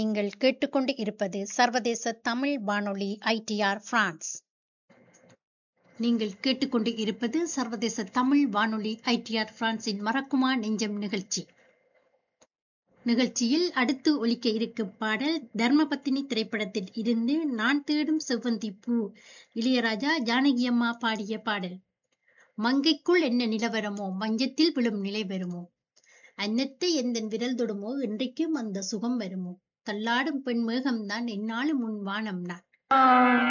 நீங்கள் கேட்டுக்கொண்டு இருப்பது சர்வதேச தமிழ் வானொலி ஐடிஆர் பிரான்ஸ் நீங்கள் கேட்டுக்கொண்டு இருப்பது சர்வதேச தமிழ் வானொலி ஐடிஆர் பிரான்சின் மறக்குமா நெஞ்சம் நிகழ்ச்சி நிகழ்ச்சியில் அடுத்து ஒலிக்க இருக்கும் பாடல் தர்மபத்தினி திரைப்படத்தில் இருந்து நான் தேடும் செவ்வந்தி பூ இளையராஜா ஜானகியம்மா பாடிய பாடல் மங்கைக்குள் என்ன நிலவரமோ மஞ்சத்தில் விழும் நிலை வருமோ அன்னத்தை எந்தன் விரல் தொடுமோ இன்றைக்கும் அந்த சுகம் வருமோ தள்ளாடும் பெண் மேகம்தான் என்னாலும் உன் வானம் நான்